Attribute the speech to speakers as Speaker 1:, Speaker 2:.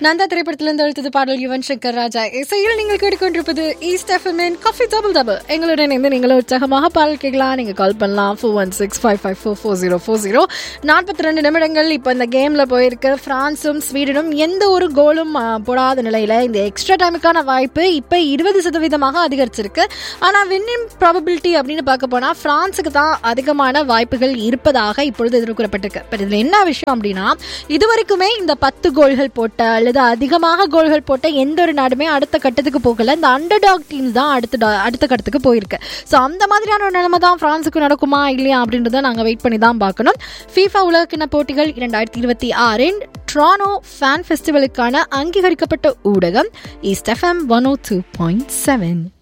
Speaker 1: நந்தா திரைப்படத்திலிருந்து அழுத்தது பாடல் யுவன் சங்கர் ராஜா இசையில் நீங்கள் கேட்டுக்கொண்டிருப்பது ஈஸ்ட் எஃப்எம்என் காஃபி டபுள் டபுள் எங்களுடன் இணைந்து நீங்களும் உற்சாகமாக பாடல் கேட்கலாம் நீங்கள் கால் பண்ணலாம் four one six five five four four zero four zero நாற்பத்தி ரெண்டு நிமிடங்கள் இப்போ இந்த கேமில் போயிருக்கு ஃப்ரான்ஸும் ஸ்வீடனும் எந்த ஒரு கோலும் ஆ, போடாத நிலையில் இந்த எக்ஸ்ட்ரா டைமுக்கான வாய்ப்பு இப்போ இருபது சதவீதமாக அதிகரிச்சிருக்கு ஆனால் வின்னிங் ப்ராபபிலிட்டி அப்படின்னு பார்க்க போனால் ஃப்ரான்ஸுக்கு தான் அதிகமான வாய்ப்புகள் இருப்பதாக இப்பொழுது எதிர்கூறப்பட்டிருக்கு பட் இதில் என்ன விஷயம் அப்படின்னா இதுவரைக்குமே இந்த பத்து கோல்கள் போட்ட அல்லது அதிகமாக கோல்கள் போட்ட எந்த ஒரு நாடுமே அடுத்த கட்டத்துக்கு போகல இந்த அண்டர் டாக் டீம்ஸ் தான் அடுத்த டா- அடுத்த கட்டத்துக்கு போயிருக்கு ஸோ அந்த மாதிரியான ஒரு நிலைமை தான் ஃப்ரான்ஸுக்கு நடக்குமா இல்லையா அப்படின்றத நாங்கள் வெயிட் பண்ணி தான் பார்க்கணும் ஃபீஃபா உலகக்கிண போட்டிகள் இரண்டாயிரத்தி இருபத்தி ஆறின் ட்ரானோ ஃபேன் ஃபெஸ்டிவலுக்கான அங்கீகரிக்கப்பட்ட ஊடகம் East FM one O two point seven